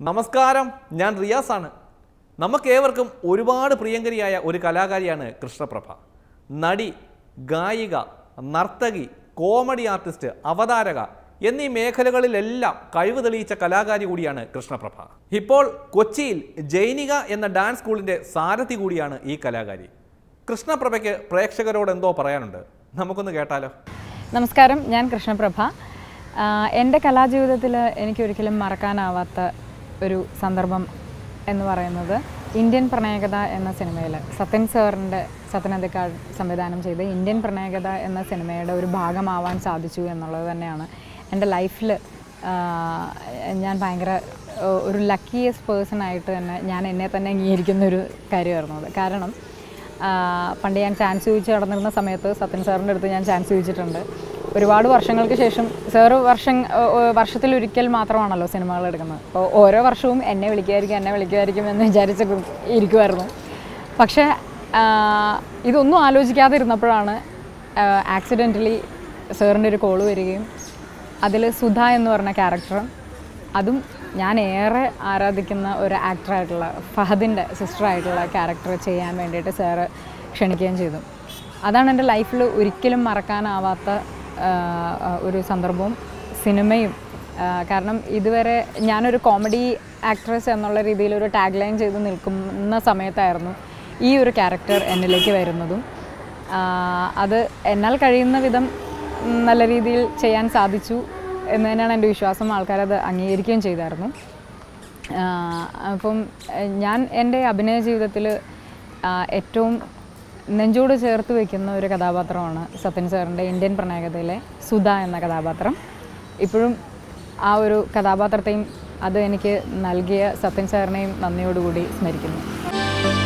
നമസ്കാരം ഞാൻ റിയാസാണ് നമുക്കേവർക്കും ഒരുപാട് പ്രിയങ്കരിയായ ഒരു കലാകാരിയാണ് കൃഷ്ണപ്രഭ നടി ഗായിക നർത്തകി കോമഡി ആർട്ടിസ്റ്റ് അവതാരക എന്നീ മേഖലകളിലെല്ലാം കഴിവ് തെളിയിച്ച കലാകാരി കൂടിയാണ് കൃഷ്ണപ്രഭ ഇപ്പോൾ കൊച്ചിയിൽ ജൈനിക എന്ന ഡാൻസ് സ്കൂളിൻ്റെ സാരഥി കൂടിയാണ് ഈ കലാകാരി കൃഷ്ണപ്രഭയ്ക്ക് പ്രേക്ഷകരോട് എന്തോ പറയാനുണ്ട് നമുക്കൊന്ന് കേട്ടാലോ നമസ്കാരം ഞാൻ കൃഷ്ണപ്രഭ ആഹ് എൻ്റെ കലാജീവിതത്തിൽ എനിക്കൊരിക്കലും മറക്കാനാവാത്ത ഒരു സന്ദർഭം എന്ന് പറയുന്നത് ഇന്ത്യൻ പ്രണയകഥ എന്ന സിനിമയിൽ സത്യൻ സാറിൻ്റെ സത്യൻ അന്തക്കാട് സംവിധാനം ചെയ്ത ഇന്ത്യൻ പ്രണയകഥ എന്ന സിനിമയുടെ ഒരു ഭാഗമാവാൻ സാധിച്ചു എന്നുള്ളത് തന്നെയാണ് എൻ്റെ ലൈഫിൽ ഞാൻ ഭയങ്കര ഏഹ്, ഒരു ലക്കിയസ്റ്റ് പേഴ്സൺ ആയിട്ട് തന്നെ ഞാൻ എന്നെ തന്നെ അംഗീകരിക്കുന്ന ഒരു കാര്യമായിരുന്നു അത് കാരണം ആ, പണ്ട് ഞാൻ ചാൻസ് ചോദിച്ച് നടന്നിരുന്ന സമയത്ത് സത്യൻ സാറിൻ്റെ അടുത്ത് ഞാൻ ചാൻസ് ചോദിച്ചിട്ടുണ്ട് ഒരുപാട് വർഷങ്ങൾക്ക് ശേഷം സാറ് വർഷം ഓ- ഓ- വർഷത്തിലൊരിക്കൽ മാത്രമാണല്ലോ സിനിമകൾ എടുക്കുന്നത് അപ്പോൾ ഓരോ വർഷവും എന്നെ വിളിക്കുമായിരിക്കും എന്നെ വിളിക്കുമായിരിക്കും എന്ന് വിചാരിച്ച് കു- ഇരിക്കുമായിരുന്നു പക്ഷേ ആ, ഇതൊന്നും ആലോചിക്കാതെ ഇരുന്നപ്പോഴാണ് ആക്സിഡൻ്റലി സാറിൻ്റെ ഒരു കോള് വരികയും അതിൽ സുധ എന്ന് പറഞ്ഞ ക്യാരക്ടറും അതും ഞാൻ ഏറെ ആരാധിക്കുന്ന ഒരു ആക്ടറായിട്ടുള്ള ഫഹദിൻ്റെ സിസ്റ്ററായിട്ടുള്ള ക്യാരക്ടർ ചെയ്യാൻ വേണ്ടിയിട്ട് സാറ് ക്ഷണിക്കുകയും ചെയ്തു അതാണ് എൻ്റെ ലൈഫിൽ ഒരിക്കലും മറക്കാനാവാത്ത ആ, ആ, ഒരു സന്ദർഭവും സിനിമയും ആ, കാരണം ഇതുവരെ ഞാനൊരു കോമഡി ആക്ട്രസ് എന്നുള്ള രീതിയിൽ ഒരു ടാഗ് ലൈൻ ചെയ്ത് നിൽക്കുന്ന സമയത്തായിരുന്നു ഈ ഒരു ക്യാരക്ടർ എന്നിലേക്ക് വരുന്നതും ആ, അത് എന്നാൽ കഴിയുന്ന വിധം ഉം, നല്ല രീതിയിൽ ചെയ്യാൻ സാധിച്ചു എന്ന് തന്നെയാണ് എൻ്റെ വിശ്വാസം ആൾക്കാരത് അംഗീകരിക്കുകയും ചെയ്തായിരുന്നു ആ, അപ്പം എഹ്, ഞാൻ എൻ്റെ അഭിനയ ജീവിതത്തിൽ ഏറ്റവും നെഞ്ചോട് ചേർത്ത് വയ്ക്കുന്ന ഒരു കഥാപാത്രമാണ് സത്യൻ സാറിൻ്റെ ഇന്ത്യൻ പ്രണയകഥയിലെ സുധ എന്ന കഥാപാത്രം ഇപ്പോഴും ആ ഒരു കഥാപാത്രത്തെയും അത് എനിക്ക് നൽകിയ സത്യൻ സാറിനെയും നന്ദിയോടുകൂടി സ്മരിക്കുന്നു